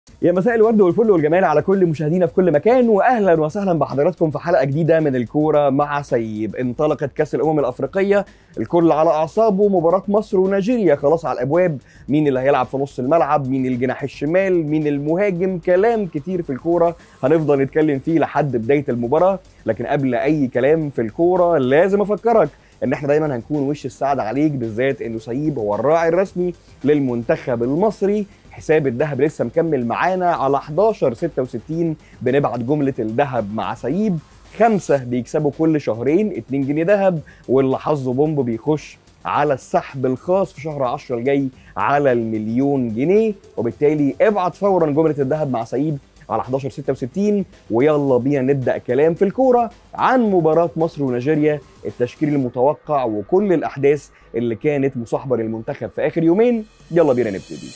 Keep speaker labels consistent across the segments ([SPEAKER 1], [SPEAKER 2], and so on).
[SPEAKER 1] يا مساء الورد والفل والجمال على كل مشاهدينا في كل مكان واهلا وسهلا بحضراتكم في حلقه جديده من الكوره مع سيب انطلقت كاس الامم الافريقيه الكل على اعصابه مباراه مصر ونيجيريا خلاص على الابواب مين اللي هيلعب في نص الملعب مين الجناح الشمال مين المهاجم كلام كتير في الكوره هنفضل نتكلم فيه لحد بدايه المباراه لكن قبل اي كلام في الكوره لازم افكرك ان احنا دايما هنكون وش السعد عليك بالذات انه سيب هو الراعي الرسمي للمنتخب المصري حساب الذهب لسه مكمل معانا على 11 66 بنبعت جمله الذهب مع سيب خمسه بيكسبوا كل شهرين 2 جنيه ذهب واللي حظه بومب بيخش على السحب الخاص في شهر 10 الجاي على المليون جنيه وبالتالي ابعت فورا جمله الذهب مع سيب على 11 66 ويلا بينا نبدا كلام في الكوره عن مباراه مصر ونيجيريا التشكيل المتوقع وكل الاحداث اللي كانت مصاحبه للمنتخب في اخر يومين يلا بينا نبتدي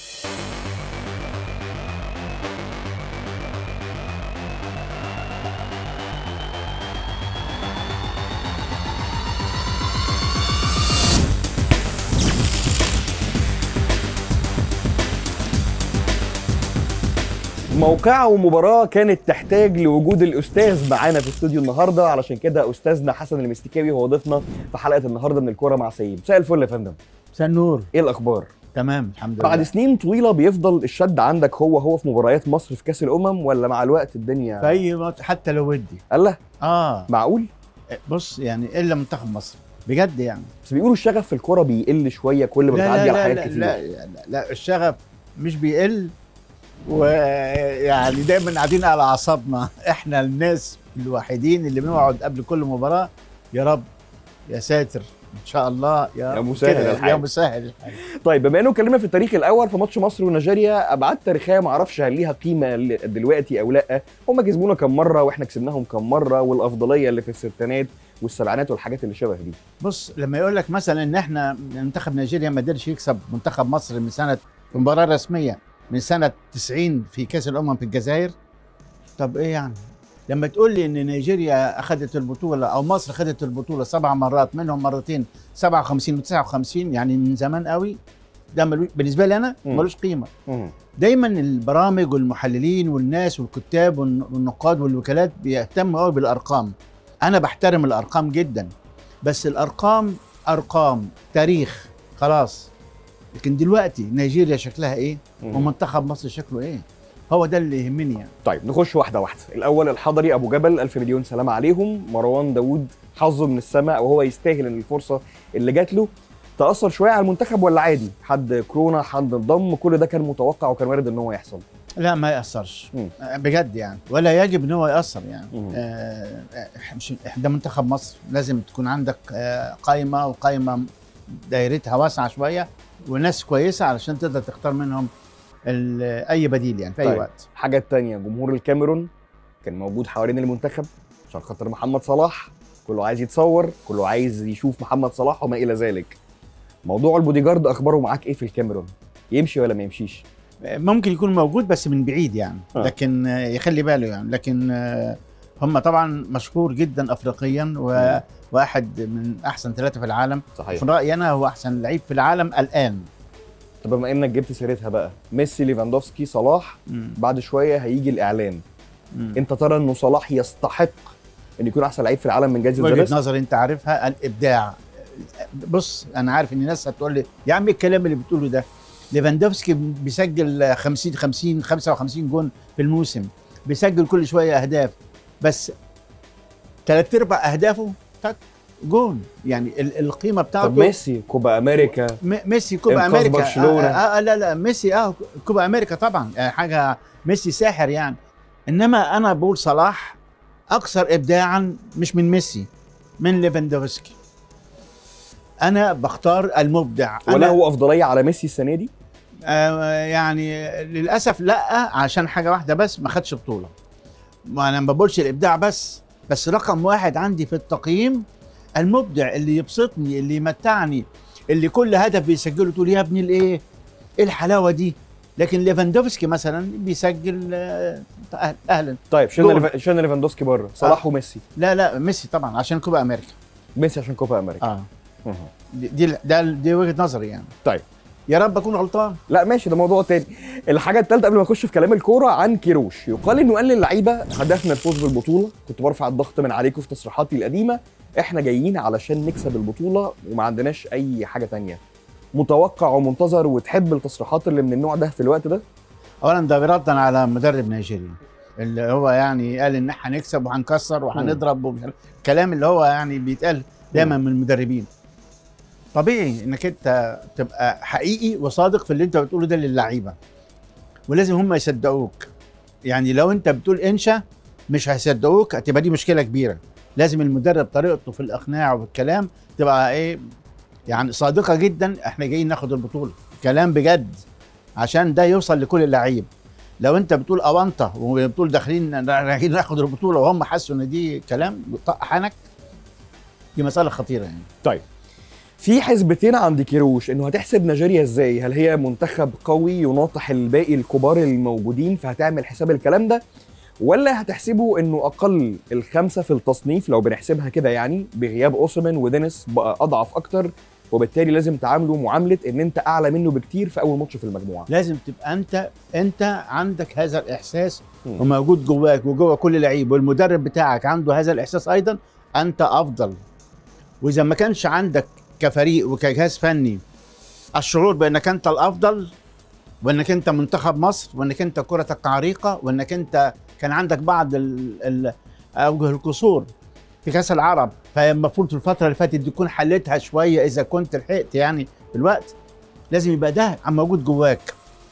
[SPEAKER 1] موقعة ومباراة كانت تحتاج لوجود الأستاذ معانا في الاستوديو النهاردة علشان كده أستاذنا حسن المستكاوي هو ضيفنا في حلقة النهاردة من الكورة مع سيد مساء الفل يا فندم
[SPEAKER 2] مساء النور
[SPEAKER 1] إيه الأخبار؟
[SPEAKER 2] تمام الحمد لله
[SPEAKER 1] بعد سنين طويلة بيفضل الشد عندك هو هو في مباريات مصر في كأس الأمم ولا مع الوقت الدنيا
[SPEAKER 2] في اي وقت حتى لو ودي
[SPEAKER 1] الله
[SPEAKER 2] اه
[SPEAKER 1] معقول؟
[SPEAKER 2] بص يعني الا منتخب مصر بجد يعني
[SPEAKER 1] بس بيقولوا الشغف في الكورة بيقل شوية كل ما
[SPEAKER 2] لا
[SPEAKER 1] بتعدي
[SPEAKER 2] لا
[SPEAKER 1] على
[SPEAKER 2] لا,
[SPEAKER 1] حاجات
[SPEAKER 2] لا,
[SPEAKER 1] كتير
[SPEAKER 2] لا, لا, لا الشغف مش بيقل ويعني دايما قاعدين على اعصابنا احنا الناس الوحيدين اللي بنقعد قبل كل مباراه يا رب يا ساتر ان شاء الله يا,
[SPEAKER 1] يا مسهل
[SPEAKER 2] كده،
[SPEAKER 1] الحال.
[SPEAKER 2] يا مسهل الحال
[SPEAKER 1] طيب بما انه اتكلمنا في التاريخ الاول في ماتش مصر ونيجيريا ابعاد تاريخيه ما اعرفش هل ليها قيمه ل- دلوقتي او لا هم كسبونا كم مره واحنا كسبناهم كم مره والافضليه اللي في الستينات والسبعينات والحاجات اللي شبه دي
[SPEAKER 2] بص لما يقول لك مثلا ان احنا منتخب نيجيريا ما قدرش يكسب منتخب مصر من سنه في مباراه رسميه من سنه 90 في كاس الامم في الجزائر طب ايه يعني لما تقول لي ان نيجيريا اخذت البطوله او مصر اخذت البطوله سبع مرات منهم مرتين 57 و59 يعني من زمان قوي ده ملو... بالنسبه لي انا
[SPEAKER 1] مم.
[SPEAKER 2] ملوش قيمه دايما البرامج والمحللين والناس والكتاب والن- والنقاد والوكالات بيهتموا قوي بالارقام انا بحترم الارقام جدا بس الارقام ارقام تاريخ خلاص لكن دلوقتي نيجيريا شكلها ايه ومنتخب مصر شكله ايه هو ده اللي يهمني يعني
[SPEAKER 1] طيب نخش واحده واحده الاول الحضري ابو جبل الف مليون سلام عليهم مروان داوود حظه من السماء وهو يستاهل ان الفرصه اللي جات له تاثر شويه على المنتخب ولا عادي حد كورونا حد انضم كل ده كان متوقع وكان وارد ان هو يحصل
[SPEAKER 2] لا ما ياثرش
[SPEAKER 1] مم.
[SPEAKER 2] آه، بجد يعني ولا يجب ان هو ياثر يعني
[SPEAKER 1] مم.
[SPEAKER 2] آه آه، مش ده منتخب مصر لازم تكون عندك آه قائمه وقائمه دايرتها واسعه شويه وناس كويسه علشان تقدر تختار منهم ال- اي بديل يعني في اي
[SPEAKER 1] طيب.
[SPEAKER 2] وقت
[SPEAKER 1] حاجه تانية جمهور الكاميرون كان موجود حوالين المنتخب عشان خاطر محمد صلاح كله عايز يتصور كله عايز يشوف محمد صلاح وما الى ذلك موضوع البودي جارد اخباره معاك ايه في الكاميرون يمشي ولا ما يمشيش
[SPEAKER 2] ممكن يكون موجود بس من بعيد يعني
[SPEAKER 1] آه.
[SPEAKER 2] لكن آه، يخلي باله يعني لكن آه، هم طبعا مشهور جدا افريقيا وواحد من احسن ثلاثه في العالم
[SPEAKER 1] صحيح
[SPEAKER 2] في رايي انا هو احسن لعيب في العالم الان
[SPEAKER 1] طب بما انك جبت سيرتها بقى ميسي ليفاندوفسكي صلاح
[SPEAKER 2] مم.
[SPEAKER 1] بعد شويه هيجي الاعلان
[SPEAKER 2] مم.
[SPEAKER 1] انت ترى انه صلاح يستحق ان يكون احسن لعيب في العالم من جائزه ذا
[SPEAKER 2] وجهه
[SPEAKER 1] بيست
[SPEAKER 2] نظري انت عارفها الابداع بص انا عارف ان الناس هتقول لي يا عم إيه الكلام اللي بتقوله ده ليفاندوفسكي بيسجل 50 50 55 جون في الموسم بيسجل كل شويه اهداف بس ثلاث ارباع اهدافه تك جون يعني ال- القيمه بتاعته
[SPEAKER 1] طب ميسي كوبا امريكا
[SPEAKER 2] م- ميسي كوبا
[SPEAKER 1] إنقاذ
[SPEAKER 2] امريكا
[SPEAKER 1] برشلونة.
[SPEAKER 2] آه, آه لا لا ميسي اه كوبا امريكا طبعا آه حاجه ميسي ساحر يعني انما انا بقول صلاح اكثر ابداعا مش من ميسي من ليفاندوفسكي انا بختار المبدع
[SPEAKER 1] ولا
[SPEAKER 2] أنا
[SPEAKER 1] هو افضليه على ميسي السنه دي
[SPEAKER 2] آه يعني للاسف لا عشان حاجه واحده بس ما خدش بطوله وانا ما بقولش الابداع بس بس رقم واحد عندي في التقييم المبدع اللي يبسطني اللي يمتعني اللي كل هدف بيسجله تقول يا ابني الايه ايه الحلاوه دي لكن ليفاندوفسكي مثلا بيسجل آه، أهل- اهلا
[SPEAKER 1] طيب شلنا
[SPEAKER 2] جول.
[SPEAKER 1] ليفا- شلنا ليفاندوسكي بره صلاح وميسي
[SPEAKER 2] لا لا ميسي طبعا عشان كوبا امريكا
[SPEAKER 1] ميسي عشان كوبا امريكا
[SPEAKER 2] اه
[SPEAKER 1] مهم.
[SPEAKER 2] دي دي, ده دي وجهه نظري يعني يا رب اكون غلطان
[SPEAKER 1] لا ماشي ده موضوع تاني الحاجه الثالثه قبل ما اخش في كلام الكوره عن كيروش يقال انه قال للعيبه هدفنا الفوز بالبطوله كنت برفع الضغط من عليكم في تصريحاتي القديمه احنا جايين علشان نكسب البطوله وما عندناش اي حاجه تانية متوقع ومنتظر وتحب التصريحات اللي من النوع ده في الوقت ده
[SPEAKER 2] اولا ده ردا على مدرب نيجيري اللي هو يعني قال ان احنا هنكسب وهنكسر وهنضرب ومش عارف- الكلام اللي هو يعني بيتقال دايما من المدربين طبيعي انك انت تبقى حقيقي وصادق في اللي انت بتقوله ده للعيبه ولازم هم يصدقوك يعني لو انت بتقول انشا مش هيصدقوك هتبقى دي مشكله كبيره لازم المدرب طريقته في الاقناع والكلام تبقى ايه يعني صادقه جدا احنا جايين ناخد البطوله كلام بجد عشان ده يوصل لكل اللعيب لو انت بتقول اونطه وبتقول داخلين رايحين ناخد البطوله وهم حسوا ان دي كلام طق حنك دي مساله خطيره يعني
[SPEAKER 1] طيب في حسبتين عند كيروش انه هتحسب نيجيريا ازاي هل هي منتخب قوي يناطح الباقي الكبار الموجودين فهتعمل حساب الكلام ده ولا هتحسبه انه اقل الخمسه في التصنيف لو بنحسبها كده يعني بغياب اوسمان ودينيس بقى اضعف اكتر وبالتالي لازم تعامله معامله ان انت اعلى منه بكتير في اول ماتش في المجموعه
[SPEAKER 2] لازم تبقى انت انت عندك هذا الاحساس
[SPEAKER 1] مم.
[SPEAKER 2] وموجود جواك وجوا كل لعيب والمدرب بتاعك عنده هذا الاحساس ايضا انت افضل واذا ما كانش عندك كفريق وكجهاز فني الشعور بانك انت الافضل وانك انت منتخب مصر وانك انت كرتك عريقه وانك انت كان عندك بعض ال ال اوجه القصور في كاس العرب فالمفروض في الفتره اللي فاتت دي تكون حلتها شويه اذا كنت لحقت يعني في الوقت لازم يبقى ده عم موجود جواك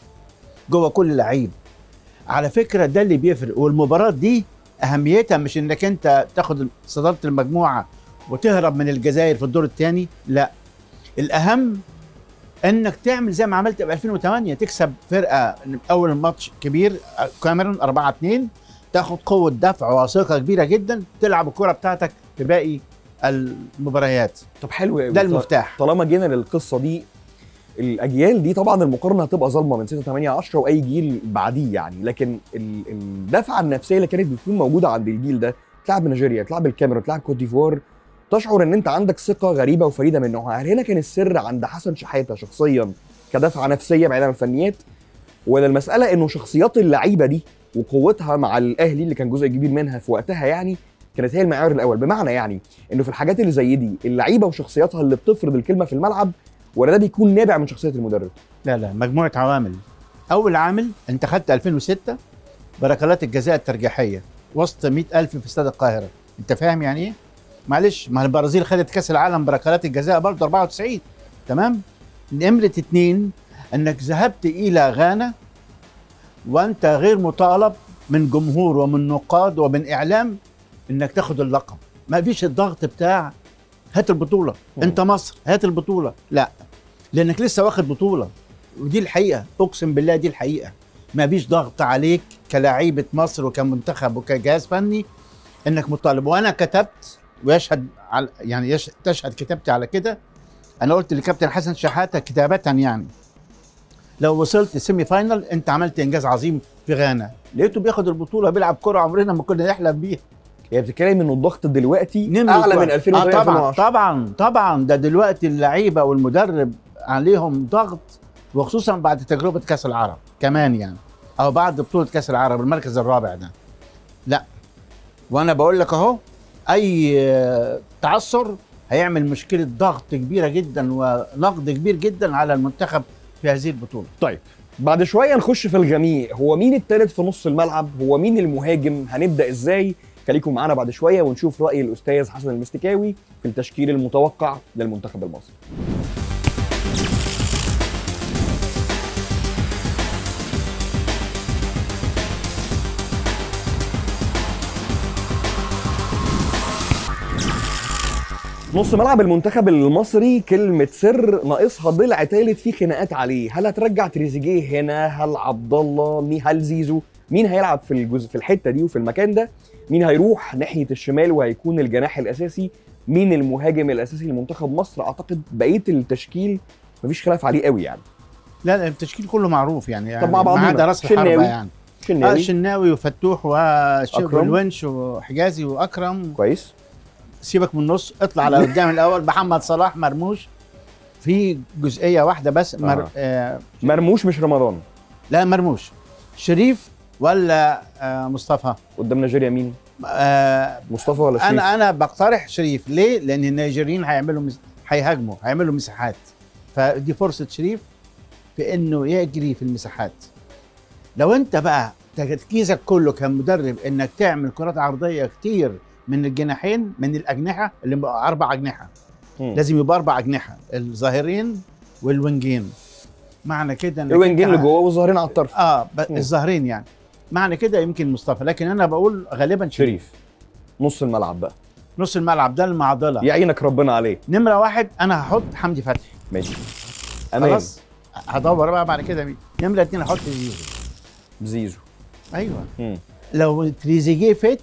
[SPEAKER 2] جوه كل لعيب على فكره ده اللي بيفرق والمباراه دي اهميتها مش انك انت تاخد صداره المجموعه وتهرب من الجزائر في الدور الثاني لا الاهم انك تعمل زي ما عملت في 2008 تكسب فرقه اول الماتش كبير كاميرون 4 2 تاخد قوه دفع وثقه كبيره جدا تلعب الكره بتاعتك في باقي المباريات
[SPEAKER 1] طب حلو قوي
[SPEAKER 2] ده المفتاح
[SPEAKER 1] طالما جينا للقصه دي الاجيال دي طبعا المقارنه هتبقى ظالمه من 6 8 10 واي جيل بعديه يعني لكن ال- الدفعه النفسيه اللي كانت بتكون موجوده عند الجيل ده تلعب نيجيريا تلعب الكاميرون تلعب كوت ديفوار تشعر ان انت عندك ثقه غريبه وفريده من نوعها هل هنا كان السر عند حسن شحاته شخصيا كدفعه نفسيه بعيدا عن الفنيات ولا المساله انه شخصيات اللعيبه دي وقوتها مع الاهلي اللي كان جزء كبير منها في وقتها يعني كانت هي المعيار الاول بمعنى يعني انه في الحاجات اللي زي دي اللعيبه وشخصياتها اللي بتفرض الكلمه في الملعب ولا ده بيكون نابع من شخصيه المدرب
[SPEAKER 2] لا لا مجموعه عوامل اول عامل انت خدت 2006 بركلات الجزاء الترجيحيه وسط 100000 في استاد القاهره انت فاهم يعني ايه معلش ما البرازيل خدت كاس العالم بركلات الجزاء برضه 94 تمام نمرة اتنين انك ذهبت الى غانا وانت غير مطالب من جمهور ومن نقاد ومن اعلام انك تاخد اللقب ما فيش الضغط بتاع هات البطوله
[SPEAKER 1] مم.
[SPEAKER 2] انت مصر هات البطوله لا لانك لسه واخد بطوله ودي الحقيقه اقسم بالله دي الحقيقه ما فيش ضغط عليك كلاعيبه مصر وكمنتخب وكجهاز فني انك مطالب وانا كتبت ويشهد على يعني يش تشهد كتابتي على كده انا قلت لكابتن حسن شحاته كتابه يعني لو وصلت السيمي فاينل انت عملت انجاز عظيم في غانا لقيته بياخد البطوله بيلعب كره عمرنا ما كنا نحلم بيها
[SPEAKER 1] هي بتتكلم انه الضغط دلوقتي
[SPEAKER 2] نمرة
[SPEAKER 1] اعلى من
[SPEAKER 2] واحد.
[SPEAKER 1] 2008
[SPEAKER 2] آه طبعا
[SPEAKER 1] 2010
[SPEAKER 2] طبعا طبعا ده دلوقتي اللعيبه والمدرب عليهم ضغط وخصوصا بعد تجربه كاس العرب كمان يعني او بعد بطوله كاس العرب المركز الرابع ده لا وانا بقول لك اهو اي آه، تعثر هيعمل مشكله ضغط كبيره جدا ونقد كبير جدا على المنتخب في هذه البطوله
[SPEAKER 1] طيب بعد شويه نخش في الغميق هو مين الثالث في نص الملعب هو مين المهاجم هنبدا ازاي خليكم معانا بعد شويه ونشوف راي الاستاذ حسن المستكاوي في التشكيل المتوقع للمنتخب المصري نص ملعب المنتخب المصري كلمة سر ناقصها ضلع تالت في خناقات عليه، هل هترجع تريزيجيه هنا؟ هل عبد الله؟ مين هل زيزو؟ مين هيلعب في الجزء في الحتة دي وفي المكان ده؟ مين هيروح ناحية الشمال وهيكون الجناح الأساسي؟ مين المهاجم الأساسي لمنتخب مصر؟ أعتقد بقية التشكيل مفيش خلاف عليه قوي يعني.
[SPEAKER 2] لا لا التشكيل كله معروف يعني, يعني
[SPEAKER 1] مع بعضنا.
[SPEAKER 2] ما عدا راس الحربه
[SPEAKER 1] شناوي.
[SPEAKER 2] يعني اه
[SPEAKER 1] شناوي
[SPEAKER 2] الشناوي وفتوح وشيخ
[SPEAKER 1] أكرم.
[SPEAKER 2] والونش وحجازي واكرم
[SPEAKER 1] كويس
[SPEAKER 2] سيبك من النص اطلع على قدام الاول محمد صلاح مرموش في جزئيه واحده بس مر...
[SPEAKER 1] آه.
[SPEAKER 2] آه
[SPEAKER 1] مرموش مش رمضان
[SPEAKER 2] لا مرموش شريف ولا آه مصطفى
[SPEAKER 1] قدام نيجيريا مين
[SPEAKER 2] آه
[SPEAKER 1] مصطفى ولا شريف
[SPEAKER 2] انا انا بقترح شريف ليه لان النيجيريين هيعملوا مس... هيهاجموا هيعملوا مساحات فدي فرصه شريف في انه يجري في المساحات لو انت بقى تركيزك كله كمدرب انك تعمل كرات عرضيه كتير من الجناحين من الاجنحه اللي بقى اربع اجنحه
[SPEAKER 1] مم.
[SPEAKER 2] لازم يبقى اربع اجنحه الظاهرين والوينجين معنى كده انك
[SPEAKER 1] الوينجين
[SPEAKER 2] أنت
[SPEAKER 1] اللي جوه والظاهرين على الطرف
[SPEAKER 2] اه ب...
[SPEAKER 1] مم.
[SPEAKER 2] الظاهرين يعني معنى كده يمكن مصطفى لكن انا بقول غالبا شريف
[SPEAKER 1] شريف نص الملعب بقى
[SPEAKER 2] نص الملعب ده المعضله
[SPEAKER 1] يعينك ربنا عليه
[SPEAKER 2] نمره واحد انا هحط حمدي فتحي
[SPEAKER 1] ماشي امان
[SPEAKER 2] خلاص هدور بقى بعد كده مين نمره اتنين هحط زيزو
[SPEAKER 1] زيزو
[SPEAKER 2] ايوه
[SPEAKER 1] مم.
[SPEAKER 2] لو تريزيجيه فت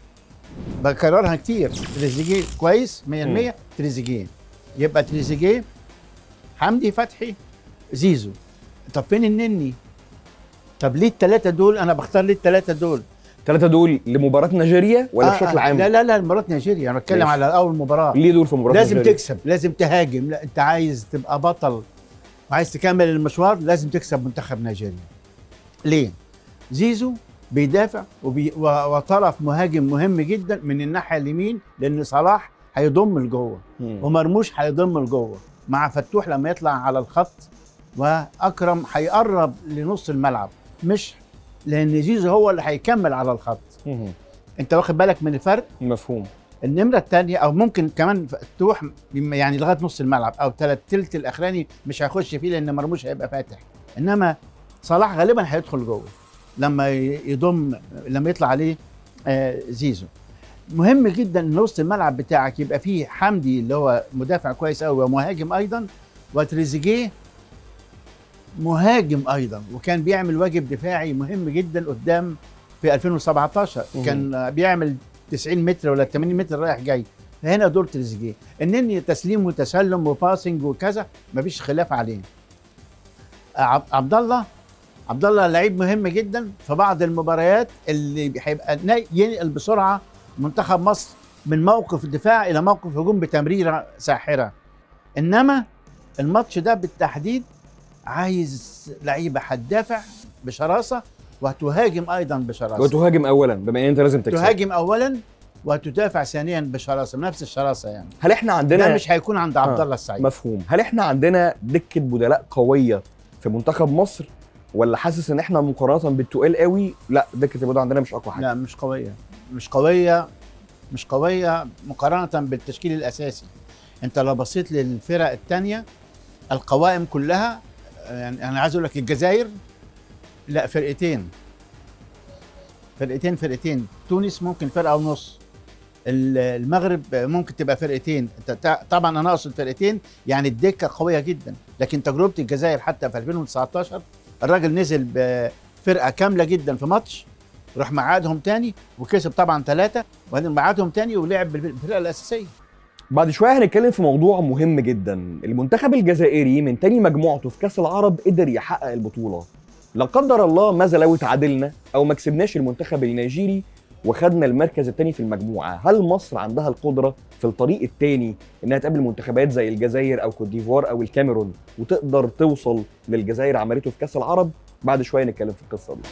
[SPEAKER 2] بكررها كتير تريزيجيه كويس 100%
[SPEAKER 1] مم.
[SPEAKER 2] تريزيجيه يبقى تريزيجيه حمدي فتحي زيزو طب فين النني طب ليه الثلاثه دول انا بختار ليه الثلاثه دول
[SPEAKER 1] ثلاثة دول لمباراة نيجيريا ولا
[SPEAKER 2] آه،
[SPEAKER 1] بشكل
[SPEAKER 2] آه،
[SPEAKER 1] عام؟
[SPEAKER 2] لا لا لا مباراه نيجيريا انا بتكلم
[SPEAKER 1] ماشي.
[SPEAKER 2] على اول مباراه
[SPEAKER 1] ليه دول في مباراة
[SPEAKER 2] لازم
[SPEAKER 1] نيجيريا؟
[SPEAKER 2] تكسب لازم تهاجم لا انت عايز تبقى بطل وعايز تكمل المشوار لازم تكسب منتخب نيجيريا ليه زيزو بيدافع وبي و- وطرف مهاجم مهم جدا من الناحيه اليمين لان صلاح هيضم لجوه
[SPEAKER 1] مم.
[SPEAKER 2] ومرموش هيضم لجوه مع فتوح لما يطلع على الخط واكرم هيقرب لنص الملعب مش لان زيزو هو اللي هيكمل على الخط
[SPEAKER 1] مم.
[SPEAKER 2] انت واخد بالك من الفرق
[SPEAKER 1] مفهوم
[SPEAKER 2] النمره الثانيه او ممكن كمان فتوح يعني لغايه نص الملعب او ثلاث تلت الاخراني مش هيخش فيه لان مرموش هيبقى فاتح انما صلاح غالبا هيدخل جوه لما ي- يضم لما يطلع عليه آه، زيزو مهم جدا ان وسط الملعب بتاعك يبقى فيه حمدي اللي هو مدافع كويس قوي ومهاجم ايضا وتريزيجيه مهاجم ايضا وكان بيعمل واجب دفاعي مهم جدا قدام في 2017
[SPEAKER 1] مم.
[SPEAKER 2] كان بيعمل 90 متر ولا 80 متر رايح جاي هنا دور تريزيجيه انني تسليم وتسلم وباسنج وكذا مفيش خلاف عليه عب- عبد الله عبد الله لعيب مهم جدا في بعض المباريات اللي هيبقى نا- ينقل بسرعه منتخب مصر من موقف دفاع الى موقف هجوم بتمريره ساحره انما الماتش ده بالتحديد عايز لعيبه هتدافع بشراسه وهتهاجم ايضا بشراسه
[SPEAKER 1] وتهاجم اولا بما ان انت لازم تكسب
[SPEAKER 2] تهاجم اولا وتدافع ثانيا بشراسه نفس الشراسه يعني
[SPEAKER 1] هل احنا
[SPEAKER 2] ده
[SPEAKER 1] عندنا
[SPEAKER 2] مش هيكون عند عبد
[SPEAKER 1] آه،
[SPEAKER 2] الله السعيد
[SPEAKER 1] مفهوم هل احنا عندنا دكة بدلاء قوية في منتخب مصر ولا حاسس ان احنا مقارنة بالتقال قوي لا دكة البدلاء عندنا مش اقوى حاجة
[SPEAKER 2] لا مش قويه مش قويه مش قويه مقارنه بالتشكيل الاساسي انت لو بصيت للفرق الثانيه القوائم كلها يعني انا عايز اقول لك الجزائر لا فرقتين فرقتين فرقتين تونس ممكن فرقه ونص ال- المغرب ممكن تبقى فرقتين أنت تع- طبعا انا اقصد فرقتين يعني الدكه قويه جدا لكن تجربه الجزائر حتى في 2019 الراجل نزل بفرقه كامله جدا في ماتش راح معادهم تاني وكسب طبعا ثلاثه وبعدين معادهم تاني ولعب بالفرقه الاساسيه
[SPEAKER 1] بعد شوية هنتكلم في موضوع مهم جدا المنتخب الجزائري من تاني مجموعته في كأس العرب قدر يحقق البطولة لا قدر الله ماذا لو اتعادلنا او ما كسبناش المنتخب النيجيري وخدنا المركز الثاني في المجموعه هل مصر عندها القدره في الطريق الثاني انها تقابل منتخبات زي الجزائر او كوت ديفوار او الكاميرون وتقدر توصل للجزائر عملته في كاس العرب بعد شويه نتكلم في القصه دي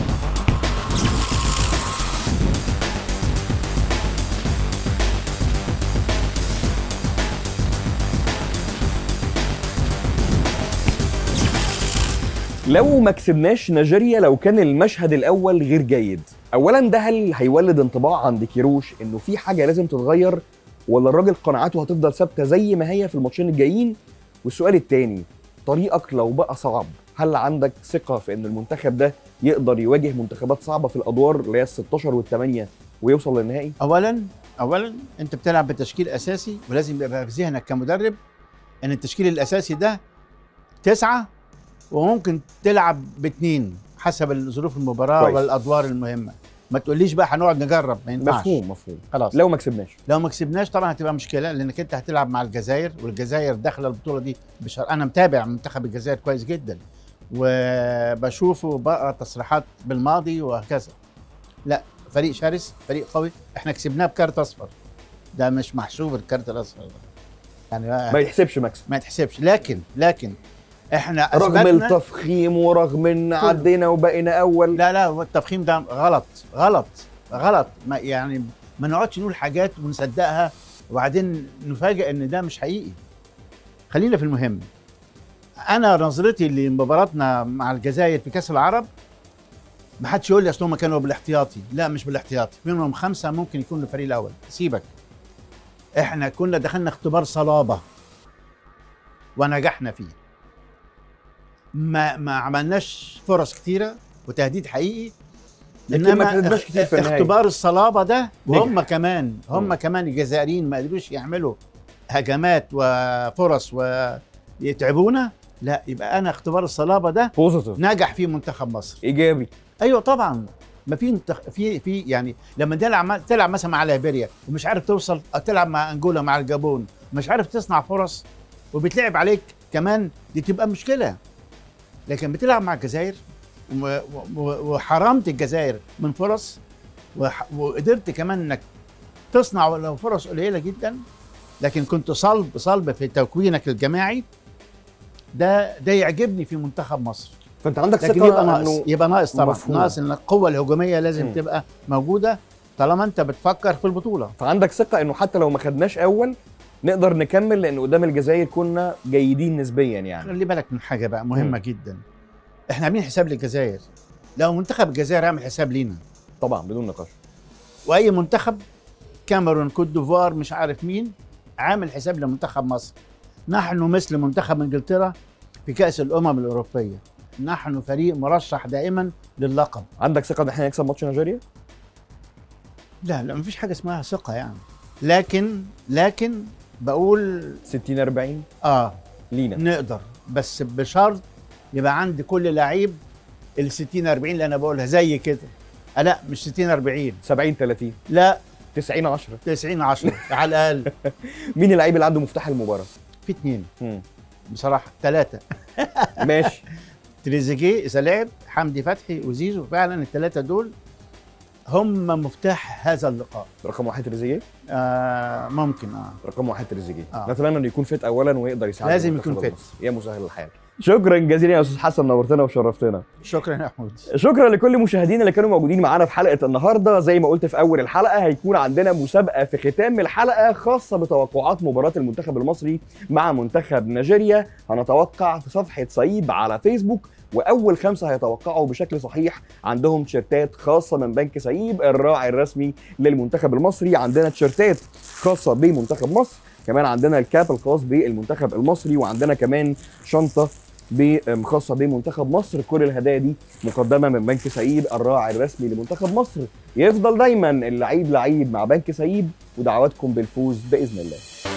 [SPEAKER 1] لو ما كسبناش نيجيريا لو كان المشهد الاول غير جيد اولا ده هل هيولد انطباع عند كيروش انه في حاجه لازم تتغير ولا الراجل قناعاته هتفضل ثابته زي ما هي في الماتشين الجايين والسؤال الثاني طريقك لو بقى صعب هل عندك ثقه في ان المنتخب ده يقدر يواجه منتخبات صعبه في الادوار اللي هي ال 16 والثمانيه ويوصل للنهائي
[SPEAKER 2] اولا اولا انت بتلعب بتشكيل اساسي ولازم يبقى في ذهنك كمدرب ان التشكيل الاساسي ده تسعه وممكن تلعب باثنين حسب ظروف المباراه
[SPEAKER 1] كويس.
[SPEAKER 2] والادوار المهمه ما تقوليش بقى هنقعد نجرب ما ينفعش
[SPEAKER 1] مفهوم مفهوم
[SPEAKER 2] خلاص
[SPEAKER 1] لو ما كسبناش
[SPEAKER 2] لو ما كسبناش طبعا هتبقى مشكله لانك انت هتلعب مع الجزائر والجزائر داخله البطوله دي بشر انا متابع منتخب الجزائر كويس جدا وبشوفه بقرا تصريحات بالماضي وهكذا لا فريق شرس فريق قوي احنا كسبناه بكارت اصفر ده مش محسوب الكارت الاصفر ده يعني
[SPEAKER 1] ما يحسبش مكسب
[SPEAKER 2] ما يتحسبش لكن لكن احنا
[SPEAKER 1] رغم
[SPEAKER 2] اثبتنا
[SPEAKER 1] التفخيم ورغم ان عدينا وبقينا اول
[SPEAKER 2] لا لا هو التفخيم ده غلط غلط غلط ما يعني ما نقعدش نقول حاجات ونصدقها وبعدين نفاجئ ان ده مش حقيقي خلينا في المهم انا نظرتي لمباراتنا مع الجزائر في كاس العرب ما حدش يقول لي اصل هم كانوا بالاحتياطي لا مش بالاحتياطي منهم خمسه ممكن يكونوا الفريق الاول سيبك احنا كنا دخلنا اختبار صلابه ونجحنا فيه ما ما عملناش فرص كتيره وتهديد حقيقي
[SPEAKER 1] لكن ما كسبناش كتير في النهاية.
[SPEAKER 2] اختبار الصلابه ده
[SPEAKER 1] نجح.
[SPEAKER 2] وهم كمان هم
[SPEAKER 1] مم.
[SPEAKER 2] كمان الجزائريين ما قدروش يعملوا هجمات وفرص ويتعبونا لا يبقى انا اختبار الصلابه ده
[SPEAKER 1] بوزيتيف
[SPEAKER 2] نجح فيه منتخب مصر
[SPEAKER 1] ايجابي
[SPEAKER 2] ايوه طبعا ما في منتخ... في في يعني لما تلعب تلعب مثلا مع ليبيريا ومش عارف توصل أو تلعب مع انجولا مع الجابون مش عارف تصنع فرص وبتلعب عليك كمان دي تبقى مشكله لكن بتلعب مع الجزائر و- و- وحرمت الجزائر من فرص وح- وقدرت كمان انك تصنع ولو فرص قليله جدا لكن كنت صلب صلب في تكوينك الجماعي ده ده يعجبني في منتخب مصر
[SPEAKER 1] فانت عندك
[SPEAKER 2] لكن
[SPEAKER 1] ثقه
[SPEAKER 2] يبقى ناقص
[SPEAKER 1] انه
[SPEAKER 2] يبقى ناقص طبعا
[SPEAKER 1] مفهوم.
[SPEAKER 2] ناقص ان القوه الهجوميه لازم
[SPEAKER 1] مم.
[SPEAKER 2] تبقى موجوده طالما انت بتفكر في البطوله
[SPEAKER 1] فعندك ثقه انه حتى لو ما خدناش اول نقدر نكمل لان قدام الجزائر كنا جيدين نسبيا يعني
[SPEAKER 2] خلي بالك من حاجه بقى مهمه
[SPEAKER 1] مم.
[SPEAKER 2] جدا احنا عاملين حساب للجزائر لو منتخب الجزائر عامل حساب لينا
[SPEAKER 1] طبعا بدون نقاش
[SPEAKER 2] واي منتخب كاميرون كوت ديفوار مش عارف مين عامل حساب لمنتخب مصر نحن مثل منتخب انجلترا في كاس الامم الاوروبيه نحن فريق مرشح دائما للقب
[SPEAKER 1] عندك ثقه ان احنا نكسب ماتش نيجيريا
[SPEAKER 2] لا لا مفيش حاجه اسمها ثقه يعني لكن لكن بقول
[SPEAKER 1] 60 40
[SPEAKER 2] اه
[SPEAKER 1] لينا
[SPEAKER 2] نقدر بس بشرط يبقى عندي كل لعيب ال 60 40 اللي انا بقولها زي كده آه لا مش 60 40
[SPEAKER 1] 70 30
[SPEAKER 2] لا
[SPEAKER 1] 90 10
[SPEAKER 2] 90 10 على الاقل
[SPEAKER 1] مين اللعيب اللي عنده مفتاح المباراه
[SPEAKER 2] في اثنين
[SPEAKER 1] مم.
[SPEAKER 2] بصراحه ثلاثه
[SPEAKER 1] ماشي
[SPEAKER 2] تريزيجيه اذا لعب حمدي فتحي وزيزو فعلا الثلاثه دول هم مفتاح هذا اللقاء
[SPEAKER 1] رقم واحد تريزيجيه
[SPEAKER 2] آه ممكن اه
[SPEAKER 1] رقم واحد تريزيجيه
[SPEAKER 2] آه.
[SPEAKER 1] نتمنى انه يكون فيت اولا ويقدر يساعد
[SPEAKER 2] لازم
[SPEAKER 1] المنتخب
[SPEAKER 2] يكون فيت.
[SPEAKER 1] المصري. يا مسهل الحال شكرا جزيلا يا استاذ حسن نورتنا وشرفتنا
[SPEAKER 2] شكرا يا محمود
[SPEAKER 1] شكرا لكل مشاهدينا اللي كانوا موجودين معانا في حلقه النهارده زي ما قلت في اول الحلقه هيكون عندنا مسابقه في ختام الحلقه خاصه بتوقعات مباراه المنتخب المصري مع منتخب نيجيريا هنتوقع في صفحه صعيب على فيسبوك واول خمسه هيتوقعوا بشكل صحيح عندهم تيشيرتات خاصه من بنك سعيب الراعي الرسمي للمنتخب المصري عندنا تيشيرتات خاصه بمنتخب مصر كمان عندنا الكاب الخاص بالمنتخب المصري وعندنا كمان شنطه ب- خاصه بمنتخب مصر كل الهدايا دي مقدمه من بنك سعيد الراعي الرسمي لمنتخب مصر يفضل دايما اللعيب لعيب مع بنك سعيد ودعواتكم بالفوز باذن الله